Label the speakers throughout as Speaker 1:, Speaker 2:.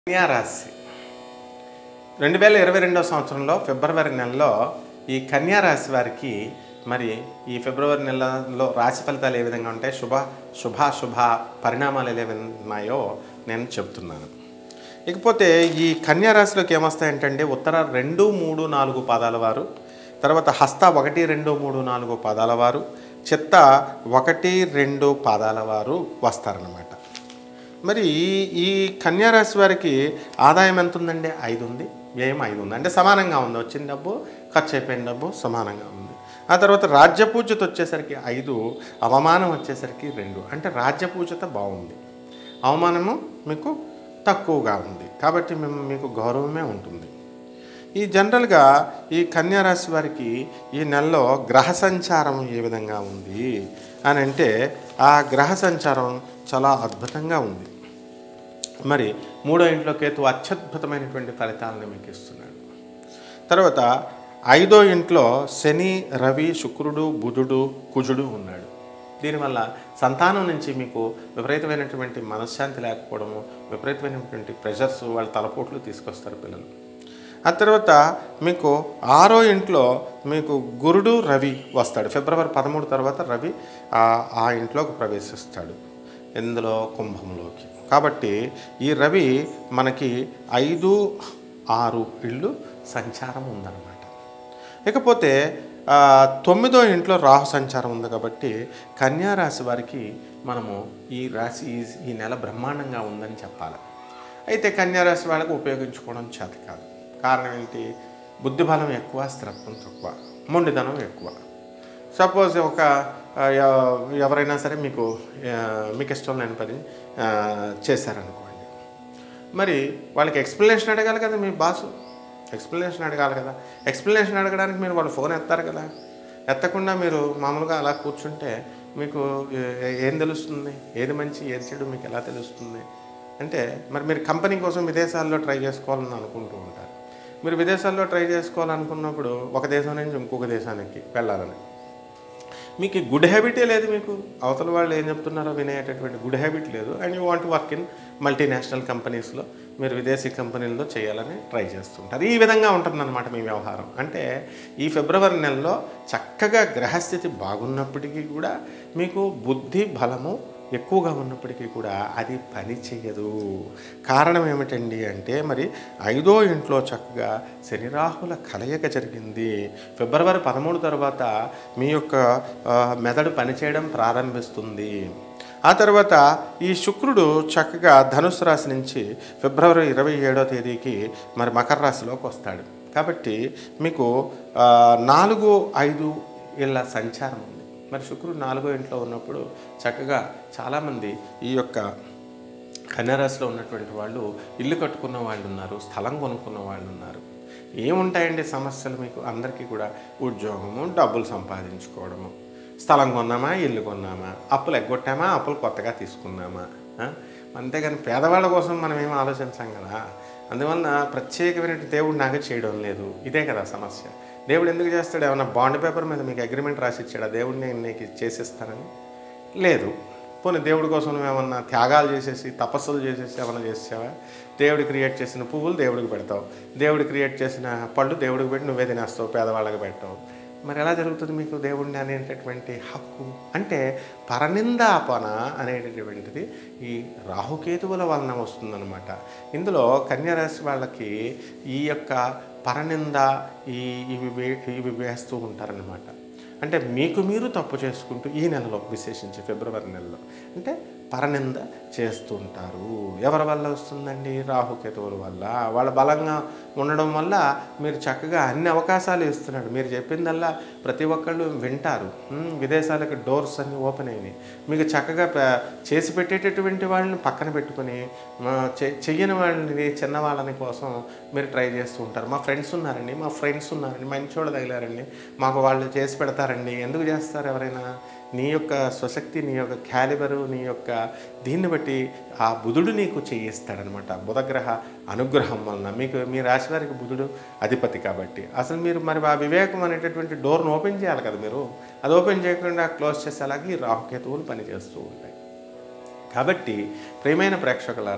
Speaker 1: కన్యా రాశి రెండు వేల ఇరవై రెండవ సంవత్సరంలో ఫిబ్రవరి నెలలో ఈ కన్యా రాశి వారికి మరి ఈ ఫిబ్రవరి నెలలో రాశి ఫలితాలు ఏ విధంగా ఉంటాయి శుభ శుభాశుభ పరిణామాలు ఏ విధంగా ఉన్నాయో నేను చెప్తున్నాను ఇకపోతే ఈ కన్యా రాశిలోకి ఏమొస్తాయంటే ఉత్తర రెండు మూడు నాలుగు పాదాల వారు తర్వాత హస్త ఒకటి రెండు మూడు నాలుగు పాదాల వారు చిత్త ఒకటి రెండు పాదాల వారు వస్తారన్నమాట మరి ఈ- ఈ కన్యా రాశి వారికి ఆదాయం ఎంత ఉందండి ఐదు ఉంది వ్యయం ఐదు ఉంది అంటే సమానంగా ఉంది వచ్చిన డబ్బు ఖర్చు అయిపోయిన డబ్బు సమానంగా ఉంది ఆ తర్వాత రాజ్య పూజ్యత వచ్చేసరికి ఐదు అవమానం వచ్చేసరికి రెండు అంటే రాజ్య పూజ్యత బాగుంది అవమానము మీకు తక్కువగా ఉంది కాబట్టి మేము మీకు గౌరవమే ఉంటుంది ఈ జనరల్గా ఈ కన్యా రాశి వారికి ఈ నెలలో గ్రహ సంచారం ఏ విధంగా ఉంది అని అంటే ఆ గ్రహ సంచారం చాలా అద్భుతంగా ఉంది మరి మూడో ఇంట్లో కేతు అత్యద్భుతమైనటువంటి ఫలితాలను మీకు ఇస్తున్నాడు తర్వాత ఐదో ఇంట్లో శని రవి శుక్రుడు బుధుడు కుజుడు ఉన్నాడు దీనివల్ల సంతానం నుంచి మీకు విపరీతమైనటువంటి మనశ్శాంతి లేకపోవడము విపరీతమైనటువంటి ప్రెషర్స్ వాళ్ళ తలపోట్లు తీసుకొస్తారు పిల్లలు ఆ తర్వాత మీకు ఆరో ఇంట్లో మీకు గురుడు రవి వస్తాడు ఫిబ్రవరి పదమూడు తర్వాత రవి ఆ ఆ ఇంట్లోకి ప్రవేశిస్తాడు ఇందులో కుంభంలోకి కాబట్టి ఈ రవి మనకి ఐదు ఆరు ఇళ్ళు సంచారం ఉందన్నమాట ఇకపోతే ఆ, తొమ్మిదో ఇంట్లో రాహు సంచారం ఉంది కాబట్టి కన్యా రాశి వారికి మనము ఈ రాశి ఈ- ఈ నెల బ్రహ్మాండంగా ఉందని చెప్పాలి అయితే కన్యా రాశి వాళ్ళకి ఉపయోగించుకోవడం చేత కాదు కారణం ఏంటి బుద్ధి బలం ఎక్కువ స్థిరత్వం తక్కువ మొండితనం ఎక్కువ సపోజ్ ఒక ఆ, ఎవ- ఎవరైనా సరే మీకు ఆ, మీకు ఇష్టం లేని పని ఆ, చేశారనుకోండి మరి వాళ్ళకి ఎక్స్ప్లెనేషన్ అడగాలి కదా మీ బాసు ఎక్స్ప్లెనేషన్ అడగాలి కదా ఎక్స్ప్లెనేషన్ అడగడానికి మీరు వాళ్ళు ఫోన్ ఎత్తారు కదా ఎత్తకుండా మీరు మామూలుగా అలా కూర్చుంటే మీకు ఏ- ఏం తెలుస్తుంది ఏది మంచి ఏది చెడు మీకు ఎలా తెలుస్తుంది అంటే మరి మీరు కంపెనీ కోసం విదేశాల్లో ట్రై చేసుకోవాలని అనుకుంటూ ఉంటారు మీరు విదేశాల్లో ట్రై చేసుకోవాలనుకున్నప్పుడు ఒక దేశం నుంచి ఇంకొక దేశానికి వెళ్ళాలని మీకు ఈ గుడ్ హ్యాబిటే లేదు మీకు అవతల వాళ్ళు ఏం చెప్తున్నారో వినేటటువంటి గుడ్ హ్యాబిట్ లేదు and you want work in multinational కంపెనీస్లో మీరు విదేశీ కంపెనీల్లో చేయాలని ట్రై చేస్తుంటారు ఈ విధంగా ఉంటుందన్నమాట మీ వ్యవహారం అంటే ఈ ఫిబ్రవరి నెలలో చక్కగా గ్రహస్థితి బాగున్నప్పటికీ కూడా మీకు బుద్ధి బలము ఎక్కువగా ఉన్నప్పటికీ కూడా అది పని చెయ్యదు కారణం ఏమిటండి అంటే మరి ఐదో ఇంట్లో చక్కగా శని రాహుల కలయిక జరిగింది ఫిబ్రవరి పదమూడు తర్వాత మీ యొక్క ఆ, మెదడు పనిచేయడం ప్రారంభిస్తుంది ఆ తర్వాత ఈ శుక్రుడు చక్కగా ధనుసు రాశి నుంచి ఫిబ్రవరి ఇరవై ఏడో తేదీకి మరి మకర రాశిలోకి వస్తాడు కాబట్టి మీకు ఆ, నాలుగు ఐదు ఇళ్ళ సంచారం ఉంది మరి శుక్రుడు నాలుగో ఇంట్లో ఉన్నప్పుడు చక్కగా చాలామంది ఈ యొక్క కన్యారాశిలో ఉన్నటువంటి వాళ్ళు ఇల్లు కట్టుకున్న వాళ్ళు ఉన్నారు స్థలం కొనుక్కున్న వాళ్ళు ఉన్నారు ఏముంటాయండి సమస్యలు మీకు అందరికీ కూడా ఉద్యోగము డబ్బులు సంపాదించుకోవడము స్థలం కొన్నామా ఇల్లు కొన్నామా అప్పులు ఎగ్గొట్టామా అప్పులు కొత్తగా తీసుకున్నామా ఆ? అంతేగాని పేదవాళ్ళ కోసం మనం ఏం ఆలోచించాం కదా అందువలన ప్రత్యేకమైన దేవుడు నాకు చేయడం లేదు ఇదే కదా సమస్య దేవుడు ఎందుకు చేస్తాడు ఏమన్నా బాండ్ పేపర్ మీద మీకు అగ్రిమెంట్ రాసి ఇచ్చాడా దేవుడిని నీకు చేసేస్తానని లేదు పోనీ దేవుడి కోసం నువ్వు ఏమన్నా త్యాగాలు చేసేసి తపస్సులు చేసేసి ఏమన్నా చేసావా దేవుడు క్రియేట్ చేసిన పువ్వులు దేవుడికి పెడతావు దేవుడు క్రియేట్ చేసిన పళ్ళు దేవుడికి పెట్టి నువ్వే తినేస్తావు పేదవాళ్ళకి పెట్టావు మరి ఎలా జరుగుతుంది మీకు దేవుడిని అనేటటువంటి హక్కు అంటే పరనిందాపన అనేటటువంటిది ఈ రాహుకేతువుల వలన వస్తుందన్నమాట ఇందులో కన్యారాశి వాళ్ళకి ఈ యొక్క పరనింద ఈ ఇవి వే- ఇవి వేస్తూ ఉంటారనమాట అంటే మీకు మీరు తప్పు చేసుకుంటూ ఈ నెలలో విశేషించి ఫిబ్రవరి నెలలో అంటే పరనింద చేస్తూ ఉంటారు ఎవరి వల్ల వస్తుందండి రాహుకేతువుల వల్ల వాళ్ళ బలంగా ఉండడం వల్ల మీరు చక్కగా అన్ని అవకాశాలు ఇస్తున్నాడు మీరు చెప్పిందల్లా ప్రతి ఒక్కళ్ళు వింటారు ఉమ్, విదేశాలకు డోర్స్ అన్ని ఓపెన్ అయినాయి మీకు చక్కగా ప- చేసి పెట్టేటటువంటి వాళ్ళని పక్కన పెట్టుకొని మా చె- చెయ్యని వాళ్ళని చిన్న వాళ్ళని కోసం మీరు ట్రై చేస్తూ ఉంటారు మా ఫ్రెండ్స్ ఉన్నారండి మా ఫ్రెండ్స్ ఉన్నారండి మంచోళ్ళు తగిలారండి మాకు వాళ్ళు చేసి పెడతారండి ఎందుకు చేస్తారు ఎవరైనా నీ యొక్క స్వశక్తి నీ యొక్క క్యాలిబరు నీ యొక్క దీన్ని బట్టి ఆ బుధుడు నీకు చేయిస్తాడనమాట బుధగ్రహ అనుగ్రహం వలన మీకు మీ రాశి వారికి బుధుడు అధిపతి కాబట్టి అసలు మీరు మరి ఆ వివేకం అనేటటువంటి డోర్ను ఓపెన్ చేయాలి కదా మీరు అది ఓపెన్ చేయకుండా క్లోజ్ చేసేలాగా ఈ రాహుకేతువులు పనిచేస్తూ ఉంటాయి కాబట్టి ప్రియమైన ప్రేక్షకులారా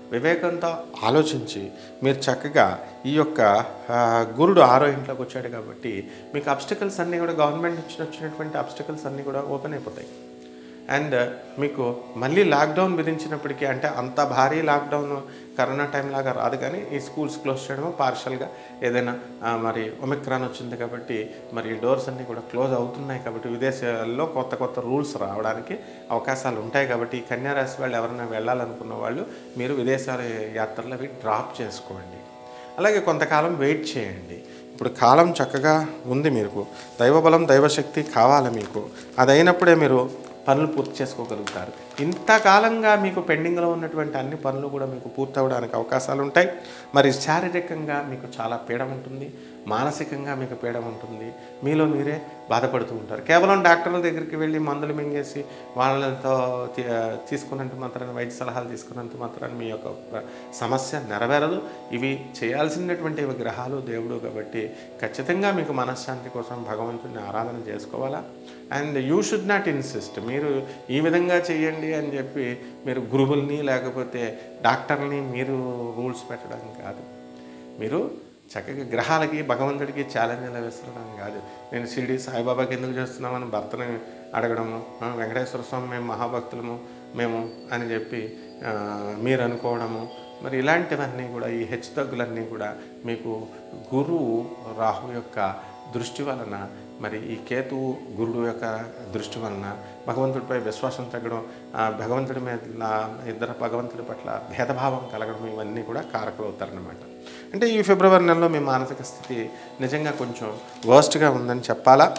Speaker 1: వివేకంతో ఆలోచించి మీరు చక్కగా ఈ యొక్క ఆ, గురుడు ఆరో ఇంట్లోకి వచ్చాడు కాబట్టి మీకు అబ్స్టికల్స్ అన్నీ కూడా గవర్నమెంట్ నుంచి వచ్చినటువంటి అబ్స్టికల్స్ అన్నీ కూడా ఓపెన్ అయిపోతాయి అండ్ మీకు మళ్ళీ లాక్డౌన్ విధించినప్పటికీ అంటే అంత భారీ లాక్డౌన్ కరోనా టైం లాగా రాదు కానీ ఈ స్కూల్స్ క్లోజ్ చేయడము పార్షల్గా ఏదైనా ఆ, మరి ఒమిక్రాన్ వచ్చింది కాబట్టి మరి ఈ డోర్స్ అన్నీ కూడా క్లోజ్ అవుతున్నాయి కాబట్టి విదేశాల్లో కొత్త కొత్త రూల్స్ రావడానికి అవకాశాలు ఉంటాయి కాబట్టి ఈ కన్యారాశి వాళ్ళు ఎవరైనా వెళ్ళాలనుకున్న వాళ్ళు మీరు విదేశాల యాత్రలు అవి డ్రాప్ చేసుకోండి అలాగే కొంతకాలం వెయిట్ చేయండి ఇప్పుడు కాలం చక్కగా ఉంది మీకు దైవబలం దైవశక్తి కావాలి మీకు అది అయినప్పుడే మీరు పనులు పూర్తి చేసుకోగలుగుతారు ఇంతకాలంగా మీకు పెండింగ్లో ఉన్నటువంటి అన్ని పనులు కూడా మీకు పూర్తి అవ్వడానికి అవకాశాలు ఉంటాయి మరి శారీరకంగా మీకు చాలా పీడ ఉంటుంది మానసికంగా మీకు పీడ ఉంటుంది మీలో మీరే బాధపడుతూ ఉంటారు కేవలం డాక్టర్ల దగ్గరికి వెళ్ళి మందులు మింగేసి వాళ్ళతో తీ- తీసుకున్నంత మాత్రాన్ని వైద్య సలహాలు తీసుకున్నంత మాత్రాన్ని మీ యొక్క ప్ర- సమస్య నెరవేరదు ఇవి చేయాల్సినటువంటి గ్రహాలు దేవుడు కాబట్టి ఖచ్చితంగా మీకు మనశ్శాంతి కోసం భగవంతుడిని ఆరాధన చేసుకోవాలా and you should not insist మీరు ఈ విధంగా చేయండి అని చెప్పి మీరు గురువుల్ని లేకపోతే డాక్టర్ని మీరు రూల్స్ పెట్టడం కాదు మీరు చక్కగా గ్రహాలకి భగవంతుడికి ఛాలెంజ్లు వేస్తున్నాం కాదు నేను షిరిడి సాయిబాబాకి ఎందుకు చేస్తున్నామని భర్తని అడగడము ఆ, వెంకటేశ్వర స్వామి మేము మహాభక్తులము మేము అని చెప్పి ఆ, మీరు అనుకోవడము మరి ఇలాంటివన్నీ కూడా ఈ హెచ్చుతగ్గులన్నీ కూడా మీకు గురువు రాహు యొక్క దృష్టి వలన మరి ఈ కేతువు గురుడు యొక్క దృష్టి వలన భగవంతుడిపై విశ్వాసం తగ్గడం ఆ భగవంతుడి మీద నా- ఇద్దరు భగవంతుడి పట్ల భేదభావం కలగడం ఇవన్నీ కూడా కారకులు అవుతారనమాట అంటే ఈ ఫిబ్రవరి నెలలో మీ మానసిక స్థితి నిజంగా కొంచెం వర్స్ట్గా ఉందని చెప్పాలా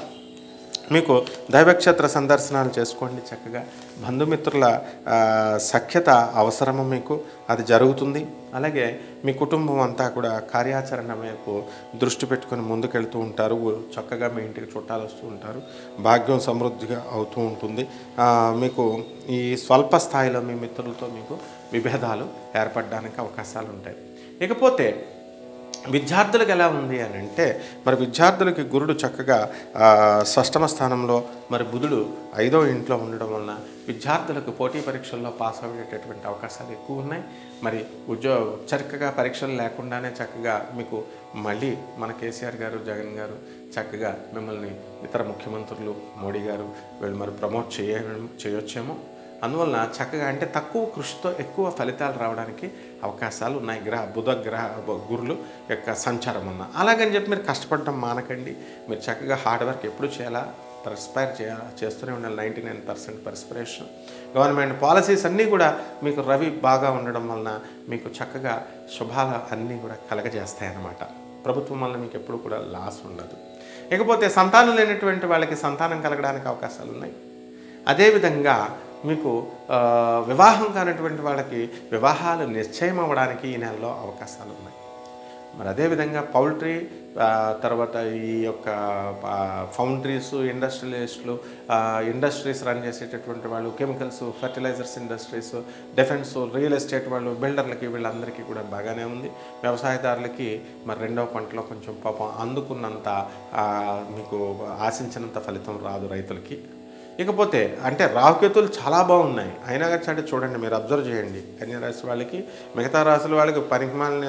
Speaker 1: మీకు దైవక్షేత్ర సందర్శనాలు చేసుకోండి చక్కగా బంధుమిత్రుల ఆ, సఖ్యత అవసరము మీకు అది జరుగుతుంది అలాగే మీ కుటుంబం అంతా కూడా కార్యాచరణ వైపు దృష్టి పెట్టుకొని ముందుకెళ్తూ ఉంటారు చక్కగా మీ ఇంటికి చుట్టాలు వస్తూ ఉంటారు భాగ్యం సమృద్ధిగా అవుతూ ఉంటుంది ఆ, మీకు ఈ స్వల్ప స్థాయిలో మీ మిత్రులతో మీకు విభేదాలు ఏర్పడడానికి అవకాశాలు ఉంటాయి ఇకపోతే విద్యార్థులకు ఎలా ఉంది అని అంటే మరి విద్యార్థులకి గురుడు చక్కగా ఆ, షష్టమ స్థానంలో మరి బుధుడు ఐదో ఇంట్లో ఉండడం వలన విద్యార్థులకు పోటీ పరీక్షల్లో పాస్ అయ్యేటటువంటి అవకాశాలు ఎక్కువ ఉన్నాయి మరి ఉద్యోగ చక్కగా పరీక్షలు లేకుండానే చక్కగా మీకు మళ్ళీ మన కేసీఆర్ గారు జగన్ గారు చక్కగా మిమ్మల్ని ఇతర ముఖ్యమంత్రులు మోడీ గారు వీళ్ళు మరి ప్రమోట్ చేయ చేయొచ్చేమో అందువలన చక్కగా అంటే తక్కువ కృషితో ఎక్కువ ఫలితాలు రావడానికి అవకాశాలు ఉన్నాయి గ్రహ బుధ గ్రహ బ- గురులు యొక్క సంచారం ఉన్న అలాగని చెప్పి మీరు కష్టపడడం మానకండి మీరు చక్కగా హార్డ్ వర్క్ ఎప్పుడు చేయాలా పర్స్పైర్ చేయాలా చేస్తూనే ఉండాలి ninety nine percent perspiration government policies అన్నీ కూడా మీకు రవి బాగా ఉండడం వలన మీకు చక్కగా శుభాలు అన్నీ కూడా కలగజేస్తాయి అన్నమాట ప్రభుత్వం వల్ల మీకు ఎప్పుడు కూడా లాస్ ఉండదు ఇకపోతే సంతానం లేనటువంటి వాళ్ళకి సంతానం కలగడానికి అవకాశాలు ఉన్నాయి అదేవిధంగా మీకు ఆ, వివాహం కానటువంటి వాళ్ళకి వివాహాలు నిశ్చయం అవ్వడానికి ఈ నెలలో అవకాశాలు ఉన్నాయి మరి అదేవిధంగా పౌల్ట్రీ ఆ, తర్వాత ఈ యొక్క ఆ, ఫౌండరీస్ ఇండస్ట్రియలిస్టులు ఆ, ఇండస్ట్రీస్ రన్ చేసేటటువంటి వాళ్ళు chemicals fertilizers industries defence real estate వాళ్ళు బిల్డర్లకి వీళ్ళందరికీ కూడా బాగానే ఉంది వ్యవసాయదారులకి మరి రెండవ పంటలో కొంచెం పాపం అందుకున్నంత ఆ, మీకు ఆశించినంత ఫలితం రాదు రైతులకి ఇకపోతే అంటే రాహుకేతులు చాలా బాగున్నాయి అయినా కానీ అంటే చూడండి మీరు అబ్జర్వ్ చేయండి కన్యా రాశి వాళ్ళకి మిగతా రాశుల వాళ్ళకి పరిమాణ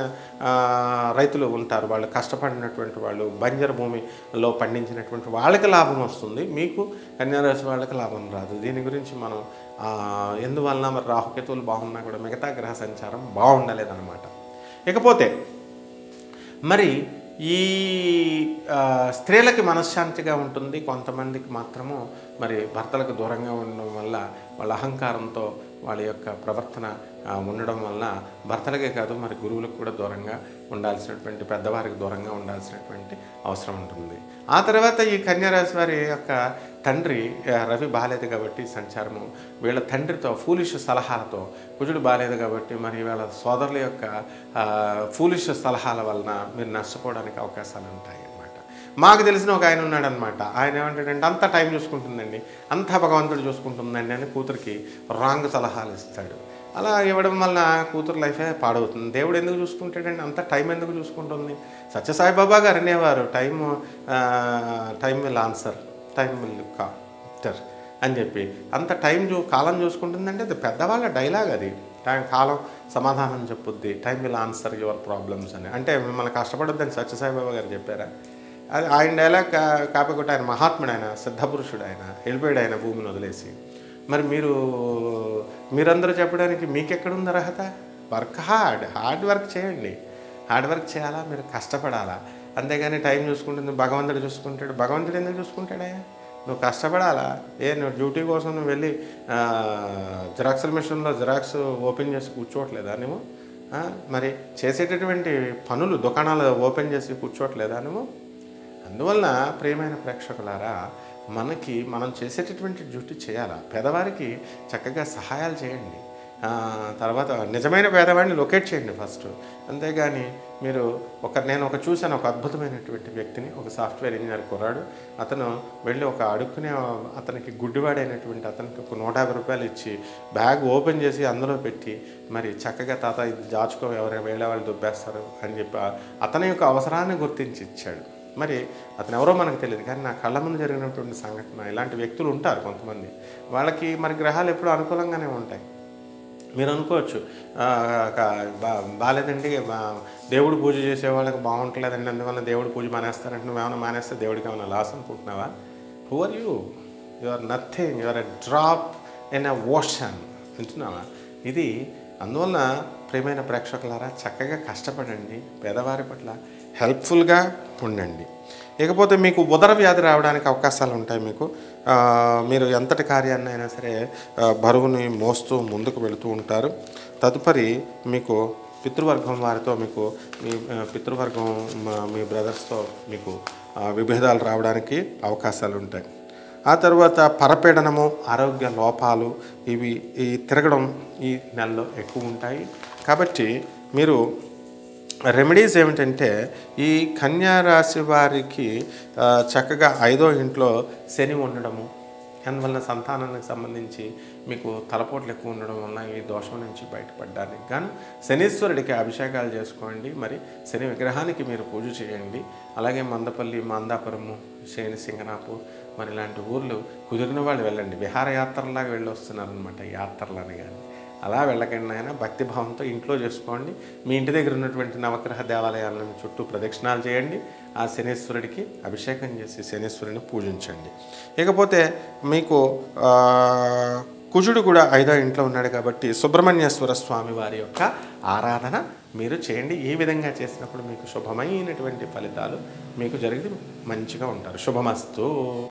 Speaker 1: రైతులు ఉంటారు వాళ్ళు కష్టపడినటువంటి వాళ్ళు బంజరు భూమిలో పండించినటువంటి వాళ్ళకి లాభం వస్తుంది మీకు కన్యా రాశి వాళ్ళకి లాభం రాదు దీని గురించి మనం ఆ, ఎందువలన మరి రాహుకేతువులు బాగున్నా కూడా మిగతా గ్రహ సంచారం బాగుండలేదన్నమాట ఇకపోతే మరి ఈ ఆ, స్త్రీలకి మనశ్శాంతిగా ఉంటుంది కొంతమందికి మాత్రము మరి భర్తలకు దూరంగా ఉండడం వల్ల వాళ్ళ అహంకారంతో వాళ్ళ యొక్క ప్రవర్తన ఆ, ఉండడం వల్ల భర్తలకే కాదు మరి గురువులకు కూడా దూరంగా ఉండాల్సినటువంటి పెద్దవారికి దూరంగా ఉండాల్సినటువంటి అవసరం ఉంటుంది ఆ తర్వాత ఈ కన్యారాశి వారి యొక్క తండ్రి ఆ, రవి బాగాలేదు కాబట్టి సంచారము వీళ్ళ తండ్రితో ఫూలిష్ సలహాలతో కుజుడు బాగాలేదు కాబట్టి మరి వీళ్ళ సోదరుల యొక్క ఫూలిష్ సలహాల వలన మీరు నష్టపోవడానికి అవకాశాలు ఉంటాయి అన్నమాట మాకు తెలిసిన ఒక ఆయన ఉన్నాడనమాట ఆయన ఏమంటాడంటే అంత టైం చూసుకుంటుందండి అంతా భగవంతుడు చూసుకుంటుందండి అని కూతురికి రాంగ్ సలహాలు ఇస్తాడు అలా ఇవ్వడం వల్ల కూతురు లైఫే పాడవుతుంది దేవుడు ఎందుకు చూసుకుంటాడండి అంత టైం ఎందుకు చూసుకుంటుంది సత్యసాయిబాబా గారు అనేవారు time time will answer time will cater అని చెప్పి అంత టైం చూ కాలం చూసుకుంటుందంటే అది పెద్దవాళ్ళ డైలాగ్ అది టైం కాలం సమాధానం చెప్పుద్ది time will answer your problems అని అంటే మిమ్మల్ని కష్టపడొద్దని సత్యసాయిబాబా గారు చెప్పారా అది ఆయన డైలాగ్ కా- కాకపోతే ఆయన మహాత్ముడు ఆయన సిద్ధపురుషుడు ఆయన వెళ్ళిపోయాడు ఆయన భూమిని వదిలేసి మరి మీరు మీరందరూ చెప్పడానికి మీకెక్కడుంది అర్హత వర్క్ హార్డ్ హార్డ్ వర్క్ చేయండి హార్డ్ వర్క్ చేయాలా మీరు కష్టపడాలా అంతేగాని టైం చూసుకుంటుంది భగవంతుడు చూసుకుంటాడు భగవంతుడు ఎందుకు చూసుకుంటాడే నువ్వు కష్టపడాలా ఏ నువ్వు డ్యూటీ కోసం నువ్వు వెళ్ళి జిరాక్స్ మిషన్లో జిరాక్స్ ఓపెన్ చేసి కూర్చోవట్లేదా నువ్వు ఆ, మరి చేసేటటువంటి పనులు దుకాణాలు ఓపెన్ చేసి కూర్చోవట్లేదా నువ్వు అందువలన ప్రియమైన ప్రేక్షకులారా మనకి మనం చేసేటటువంటి డ్యూటీ చేయాలా పేదవారికి చక్కగా సహాయాలు చేయండి ఆ, తర్వాత నిజమైన పేదవాడిని లొకేట్ చేయండి ఫస్ట్ అంతేగాని మీరు ఒక నేను ఒక చూశాను ఒక అద్భుతమైనటువంటి వ్యక్తిని ఒక సాఫ్ట్వేర్ ఇంజనీర్ కుర్రాడు అతను వెళ్ళి ఒక అడుక్కునే అతనికి గుడ్డివాడైనటువంటి అతనికి ఒక నూట యాభై రూపాయలు ఇచ్చి బ్యాగ్ ఓపెన్ చేసి అందులో పెట్టి మరి చక్కగా తాత ఇది దాచుకో ఎవరైనా వేళ వాళ్ళు దుబ్బేస్తారు అని చెప్పి ఆ- అతని యొక్క అవసరాన్ని గుర్తించి ఇచ్చాడు మరి అతను ఎవరో మనకు తెలియదు కానీ నా కళ్ళ ముందు జరిగినటువంటి సంఘటన ఇలాంటి వ్యక్తులు ఉంటారు కొంతమంది వాళ్ళకి మరి గ్రహాలు ఎప్పుడూ అనుకూలంగానే ఉంటాయి మీరు అనుకోవచ్చు "ఆ, క- బా- బాలేదండి బా- దేవుడు పూజ చేసే వాళ్ళకి బాగుంటలేదండి అందువల్ల దేవుడు పూజ మానేస్తారంటే నువ్వు ఏమైనా మానేస్తే దేవుడికి ఏమైనా లాస్ అనుకుంటున్నావా who are you you are nothing you are a drop in a ocean వింటున్నావా ఇది అందువలన ప్రియమైన ప్రేక్షకులారా చక్కగా కష్టపడండి పేదవారి పట్ల హెల్ప్ఫుల్గా ఉండండి ఇకపోతే మీకు ఉదర వ్యాధి రావడానికి అవకాశాలు ఉంటాయి మీకు ఆ, మీరు ఎంతటి కార్యాన్ని అయినా సరే ఆ, బరువుని మోస్తూ ముందుకు వెళుతూ ఉంటారు తదుపరి మీకు పితృవర్గం వారితో మీకు మీ ఆ, పితృవర్గం మా- మీ బ్రదర్స్తో మీకు ఆ, విభేదాలు రావడానికి అవకాశాలు ఉంటాయి ఆ తర్వాత పరపీడనము ఆరోగ్య లోపాలు ఇవి ఈ తిరగడం ఈ నెలలో ఎక్కువ ఉంటాయి కాబట్టి మీరు రెమెడీస్ ఏమిటంటే ఈ కన్యా రాశి వారికి ఆ, చక్కగా ఐదో ఇంట్లో శని ఉండడము అందువలన సంతానానికి సంబంధించి మీకు తలపోట్లు ఎక్కువ ఉండడం వల్ల ఈ దోషం నుంచి బయటపడడానికి గాను శనీశ్వరుడికి అభిషేకాలు చేసుకోండి మరి శని విగ్రహానికి మీరు పూజ చేయండి అలాగే మందపల్లి మందాపురము శని సింగనాపూర్ మరి ఇలాంటి ఊర్లు కుదిరిన వాళ్ళు వెళ్ళండి విహారయాత్రలాగా వెళ్ళి వస్తున్నారనమాట యాత్రలని కానీ అలా వెళ్ళకండి ఆయన భక్తిభావంతో ఇంట్లో చేసుకోండి మీ ఇంటి దగ్గర ఉన్నటువంటి నవగ్రహ దేవాలయాలను చుట్టూ ప్రదక్షిణాలు చేయండి ఆ శనీశ్వరుడికి అభిషేకం చేసి శనీశ్వరుని పూజించండి ఇకపోతే మీకు ఆ, కుజుడు కూడా ఐదో ఇంట్లో ఉన్నాడు కాబట్టి సుబ్రహ్మణ్యేశ్వర స్వామి వారి యొక్క ఆరాధన మీరు చేయండి ఈ విధంగా చేసినప్పుడు మీకు శుభమైనటువంటి ఫలితాలు మీకు జరిగి మంచిగా ఉంటారు శుభమస్తు